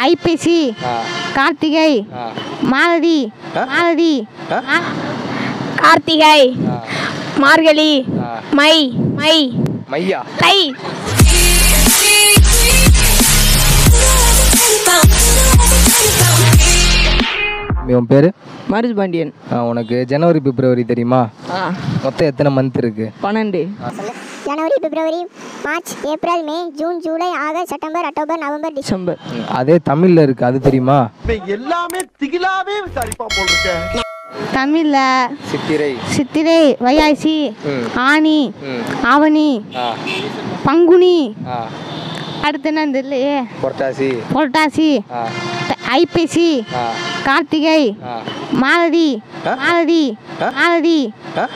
ஐப்பசி ஆ கார்த்திகை ஆ மாலதி ஆ? மாலதி ஆ? ஆ, கார்த்திகை ஆ மார்கழி ஆ மை மை மையா தை உன் பேர் மருது பாண்டியன் உனக்கு ஜனவரி பிப்ரவரி தெரியுமா ஆ மொத்தம் எத்தனை மந்த் இருக்கு பன்னெண்டு January February March April May June July August September October November December December ம், அதே தமிழ்ல இருக்கு அது தெரியுமா எல்லாமே திகிலாவே விசாரிப்பா போல் இருக்க தமிழ்ல சித்திரை சித்திரை வைகாசி ம் ஆனி ம் ஆவணி ஆ பங்குனி ஆ அடுத்து என்ன தெரியலையே புரட்டாசி புரட்டாசி ஆ த- ஐப்பசி ஆ கார்த்திகை ஆ மாலதி ஆ? மாலதி ஆ? மாலதி ஆ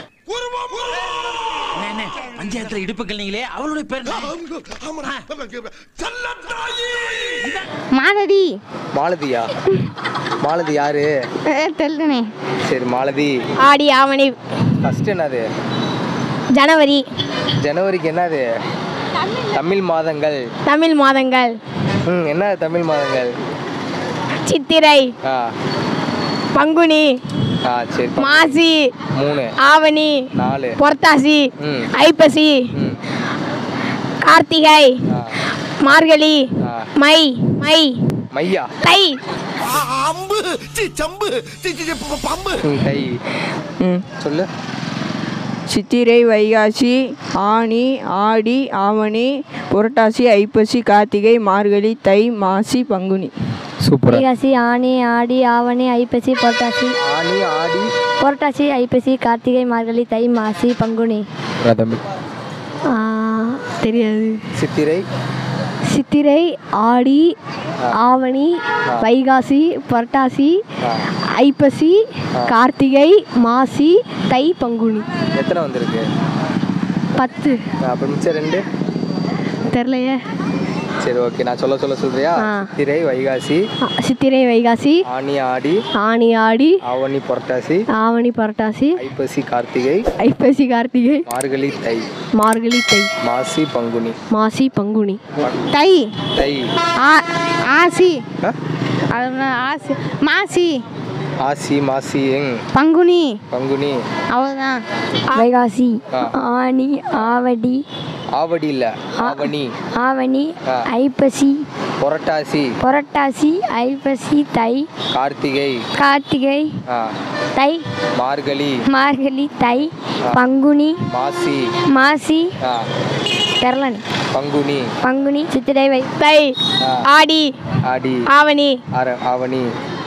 பஞ்சாயத்துல இடுப்புகள் நீங்களே அவளுடைய பேர் மாலதி மாலதியா மாலதி யாரு தெரியலனே சரி மாலதி ஆடி ஆவணி ஃபர்ஸ்ட் என்னது ஜனவரி ஜனவரிக்கு என்னது தமிழ் மாதங்கள் தமிழ் மாதங்கள் ம் என்ன தமிழ் மாதங்கள் சித்திரை ஆ பங்குனி ஆ சரி மாசி மூணு ஆவணி நாலு புரட்டாசி ம் ஐப்பசி ம் கார்த்திகை ஆ மார்கழி ஆ மை மை மையா தை அம்பு சி சம்பு சி சி, சி, ப- பம்பு ம் தை ம் சொல்லு சித்திரை வைகாசி ஆனி ஆடி ஆவணி புரட்டாசி ஐப்பசி கார்த்திகை மார்கழி தை மாசி பங்குனி சூப்பரா வைகாசி ஆனி ஆடி ஆவணி ஐப்பசி புரட்டாசி ஆனி ஆடி புரட்டாசி ஐப்பசி கார்த்திகை மார்கழி தை மாசி பங்குனி சூப்பரா தம்பி ஆ, தெரியாது சித்திரை சித்திரை ஆடி ஆவணி வைகாசி புரட்டாசி ஆ ஐப்பசி கார்த்திகை மாசி தை பங்குனி எத்தனை வந்திருக்கு பத்து அப்புறம் மிச்சம் ரெண்டு தெரிலையே சரி ஓகே நான் சொல்ல சொல்ல சொல்றியா ஆ. சித்திரை வைகாசி ஆ, சித்திரை வைகாசி ஆனி ஆடி ஆனி ஆடி ஆவணி புரட்டாசி ஆவணி புரட்டாசி ஐப்பசி கார்த்திகை ஐப்பசி கார்த்திகை மார்கழி தை மார்கழி தை மாசி பங்குனி மாசி பங்குனி தை தை ஆ- ஆசி ஆ? அது என்ன ஆசி மாசி ஆசி மாசி எங் பங்குனி பங்குனி அவ்வளோதான் வைகாசி ஆ. ஆனி ஆவடி ஆவடி இல்ல ஆவணி ஆவணி ஆ. ஐப்பசி புரட்டாசி புரட்டாசி ஐப்பசி தை கார்த்திகை கார்த்திகை ஆ, தை மார்கழி மார்கழி தை ஆ. பங்குனி மாசி மாசி ஆ, தெரிலனி பங்குனி பங்குனி சித்திரை வை தை ஆ, ஆடி ஆடி ஆவணி ஆர ஆவணி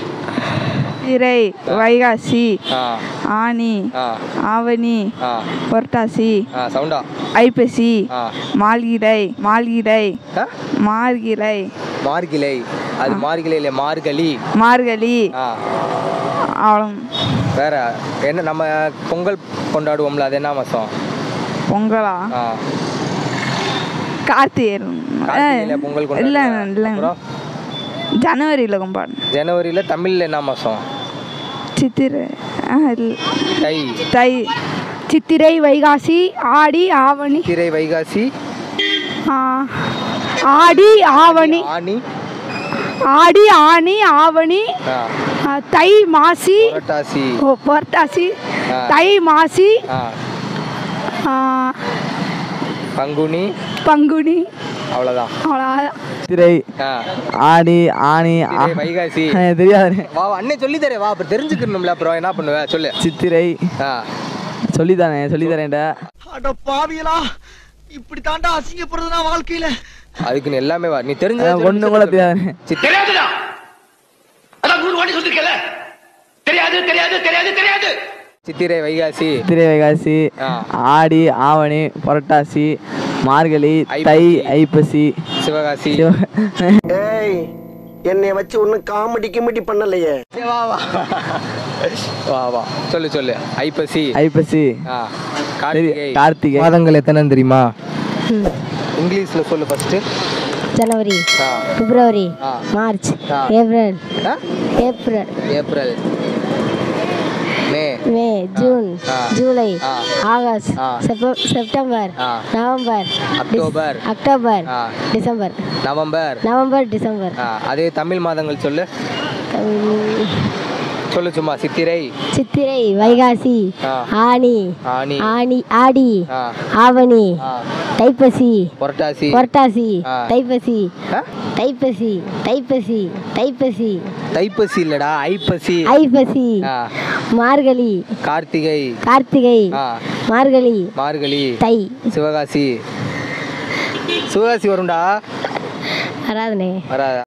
சித்திரை வைகாசி ஆ ஆனி ஆ ஆவணி ஆ புரட்டாசி ஆ சவுண்டா ஐப்பசி ஆ மால்கிடை மால்கிடை ஆ? மார்கிடை மார்கிலை அது மார்கிலை இல்லை மார்கழி மார்கழி ஆ அவ்வளோ வேற என்ன நம்ம பொங்கல் கொண்டாடுவோம்ல அது என்ன மாதம் பொங்கலா ஆ கார்த்திகை கார்த்திகையில பொங்கல் இல்லை கொண்டாடுவோம் இல்லை அப்புறம் ஜனவரியில் கும்பிடு ஜனவரியில் தமிழில் என்ன மாதம் சித்திரை ஆ இல்லை தை தை சித்திரை வைகாசி ஆடி ஆவணி திரை வைகாசி ஆ, ஆடி ஆவணி ஆனி ஆடி ஆனி ஆவணி ஆ ஆ, தை மாசி புரட்டாசி ஓ, புரட்டாசி ஆ. தை மாசி ஆ ஆ, பங்குனி பங்குனி அவ்வளோதான் அவ்வளோதான் சித்திரை ஆ ஆடி ஆனி திரை வைகாசி தெரியாது வா வா, அண்ணே சொல்லி தரேன் வா அப்புறம் தெரிஞ்சுக்கணும்ல அப்புறம் என்ன பண்ணுவ சொல்லு சித்திரை ஆ சொல்லித்தானே சொல்லித்தரேன்டா அட பாவியலா இப்படி தாண்டா அசிங்கப்படுறது நான் வாழ்க்கையில அதுக்குன்னு எல்லாமே வா நீ தெரிஞ்ச ஒன்று கூட தெரியாது தெரியாதுடா அதான் நூறு வாட்டி சொல்லிருக்கல தெரியாது தெரியாது தெரியாது தெரியாது சித்திரை வைகாசி சித்திரை வைகாசி ஆ. ஆடி ஆவணி புரட்டாசி மார்கழி தை ஐப்பசி. ஐப்பசி சிவகாசி சிவ- ஏய் என்னை வச்சு ஒன்னும் காமெடி கிமெடி பண்ணலையே வா வா வா வா சொல்லு சொல்லு ஐப்பசி ஐப்பசி ஆ கார்த்திகை கார்த்திகை. மாதங்கள் எத்தனை தெரியுமா இங்கிலீஷ்ல சொல்லு ஃபர்ஸ்ட் ஜனவரி ஆ பிப்ரவரி ஆ. மார்ச் ஆ. ஏப்ரல் ஆ? April April May May June ஆ. ஜூலை ஆ. ஆகஸ்ட் ஆ. செப்ட- செப்டம்பர் ஆ. November October. டிஸ்- அக்டோபர் ஆ. டிசம்பர் நவம்பர் நவம்பர் டிசம்பர் ஆ, அதே தமிழ் மாதங்கள் சொல்லு தமிழ் சொல்லு சும்மா சித்திரை சித்திரை வைகாசி ஆ. ஆனி ஆனி ஆனி ஆடி ஆ. ஆவணி ஆ. தைப்பசி புரட்டாசி புரட்டாசி ஆ. தைப்பசி ஆ? தைப்பசி தைப்பசி தைப்பசி தைப்பசி இல்லடா ஐப்பசி ஐப்பசி ஆ. மார்கழி கார்த்திகை கார்த்திகை ஆ. மார்கழி மார்கழி தை சிவகாசி சிவகாசி வரும்டா வராதுனே வராதா